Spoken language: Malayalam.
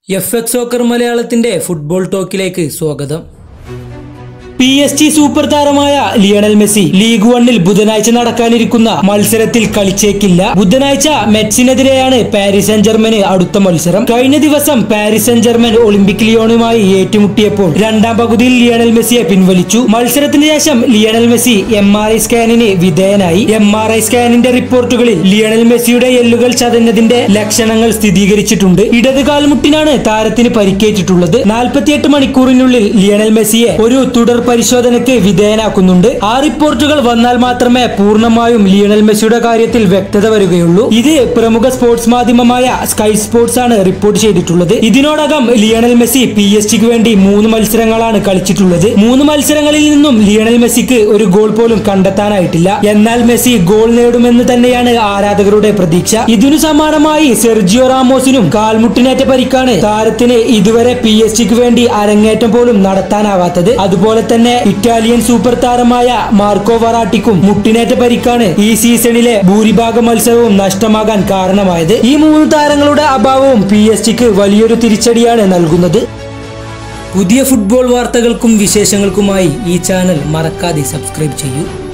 എഫ് എക്സ് സോക്കർ മലയാളത്തിന്റെ ഫുട്ബോൾ ടോക്കിലേക്ക് സ്വാഗതം പി എസ് ജി സൂപ്പർ താരമായ ലിയണൽ മെസ്സി ലീഗ് വണ്ണിൽ ബുധനാഴ്ച നടക്കാനിരിക്കുന്ന മത്സരത്തിൽ കളിച്ചേക്കില്ല ബുധനാഴ്ച മെറ്റ്സിനെതിരെയാണ് പാരീസ് സെന്റ് ജർമ്മന് അടുത്ത മത്സരം കഴിഞ്ഞ ദിവസം പാരീസ് സെന്റ് ജർമ്മൻ ഒളിമ്പിക് ലിയോണുമായി ഏറ്റുമുട്ടിയപ്പോൾ രണ്ടാം പകുതിയിൽ ലിയണൽ മെസ്സിയെ പിൻവലിച്ചു മത്സരത്തിന് ശേഷം Lionel Messi M R I സ്കാനിന് വിധേയനായി എം ആർ ഐ സ്കാനിന്റെ റിപ്പോർട്ടുകളിൽ ലിയണൽ മെസ്സിയുടെ എല്ലുകൾ ചതഞ്ഞതിന്റെ ലക്ഷണങ്ങൾ സ്ഥിരീകരിച്ചിട്ടുണ്ട് ഇടത് കാൽമുട്ടിനാണ് താരത്തിന് പരിക്കേറ്റിട്ടുള്ളത് നാൽപ്പത്തിയെട്ട് മണിക്കൂറിനുള്ളിൽ ലിയണൽ മെസ്സിയെ ഒരു തുടർ പരിശോധനയ്ക്ക് വിധേയനാക്കുന്നുണ്ട് ആ റിപ്പോർട്ടുകൾ വന്നാൽ മാത്രമേ പൂർണ്ണമായും ലിയണൽ മെസ്സിയുടെ കാര്യത്തിൽ വ്യക്തത വരികയുള്ളൂ ഇത് പ്രമുഖ സ്പോർട്സ് മാധ്യമമായ സ്കൈ സ്പോർട്സ് ആണ് റിപ്പോർട്ട് ചെയ്തിട്ടുള്ളത് ഇതിനോടകം ലിയണൽ മെസ്സി പി എസ് ജിക്ക് വേണ്ടി മൂന്ന് മത്സരങ്ങളാണ് കളിച്ചിട്ടുള്ളത് മൂന്ന് മത്സരങ്ങളിൽ നിന്നും ലിയണൽ മെസ്സിക്ക് ഒരു ഗോൾ പോലും കണ്ടെത്താനായിട്ടില്ല എന്നാൽ മെസ്സി ഗോൾ നേടുമെന്ന് തന്നെയാണ് ആരാധകരുടെ പ്രതീക്ഷ ഇതിനു സമാനമായി സെർജിയോ റാമോസിനും കാൽമുട്ടിനേറ്റ പരിക്കാണ് താരത്തിന് ഇതുവരെ പി എസ് ജിക്ക് വേണ്ടി അരങ്ങേറ്റം പോലും നടത്താനാവാത്തത് അതുപോലെ തന്നെ ഇറ്റാലിയൻ സൂപ്പർ താരമായ മാർക്കോ വറാട്ടിക്കും മുട്ടിനേറ്റ പരിക്കാണ് ഈ സീസണിലെ ഭൂരിഭാഗം മത്സരവും നഷ്ടമാകാൻ കാരണമായത് ഈ മൂന്ന് താരങ്ങളുടെ അഭാവവും പി എസ് ജിക്ക് വലിയൊരു തിരിച്ചടിയാണ് നൽകുന്നത് പുതിയ ഫുട്ബോൾ വാർത്തകൾക്കും വിശേഷങ്ങൾക്കുമായി ഈ ചാനൽ മറക്കാതെ സബ്സ്ക്രൈബ് ചെയ്യൂ